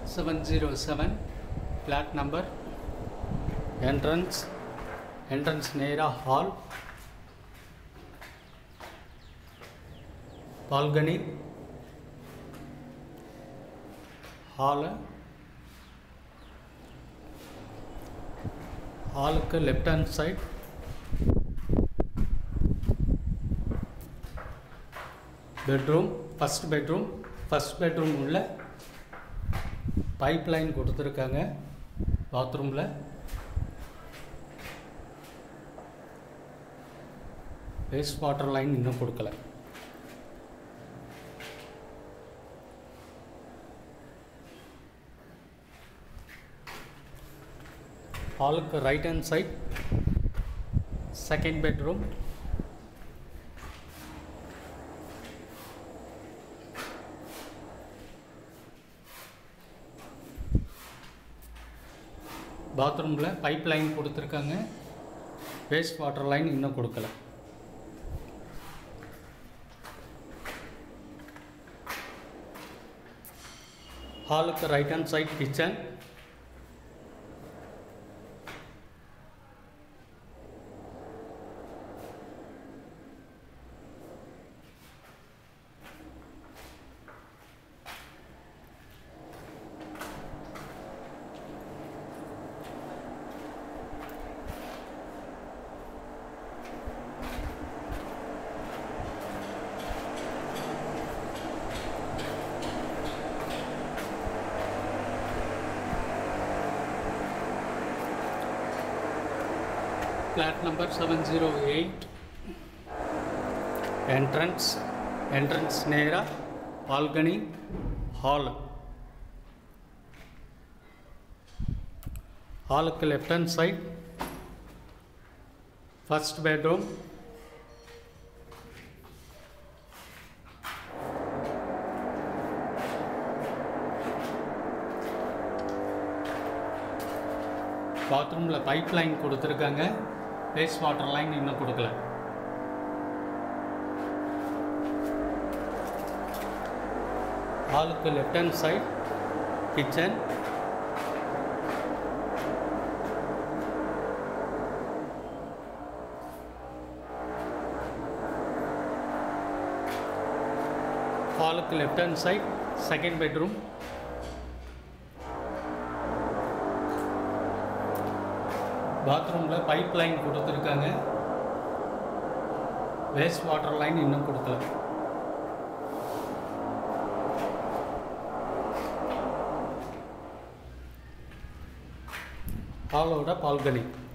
707 flat number entrance entrance நேராக hall balcony hall ஹாலுக்கு left hand side bedroom first bedroom first bedroom உள்ள pipe line கொடுத்துருக்காங்க பாத்ரூமில் waste water line இன்னும் கொடுக்கல ஹாலுக்கு right hand side second bedroom பாத்ரூமில் பைப் லைன் கொடுத்துருக்காங்க வேஸ்ட் வாட்டர் லைன் இன்னும் கொடுக்கல ஹாலுக்கு right hand side kitchen flat number 708 entrance entrance நேரா பால்கனி ஹால் ஹாலுக்கு left hand side first bedroom பாத்ரூமில் பைப் லைன் கொடுத்துருக்காங்க வேஸ்ட் வாட்டர் லைன் இன்னும் கொடுக்கல ஹாலுக்கு லெஃப்ட் ஹேண்ட் சைட் கிச்சன் ஹாலுக்கு left hand side second bedroom பாத்ரூமில் பைப் லைன் கொடுத்துருக்காங்க வேஸ்ட் வாட்டர் லைன் இன்னும் கொடுக்கல ஹாலோட பால்கனி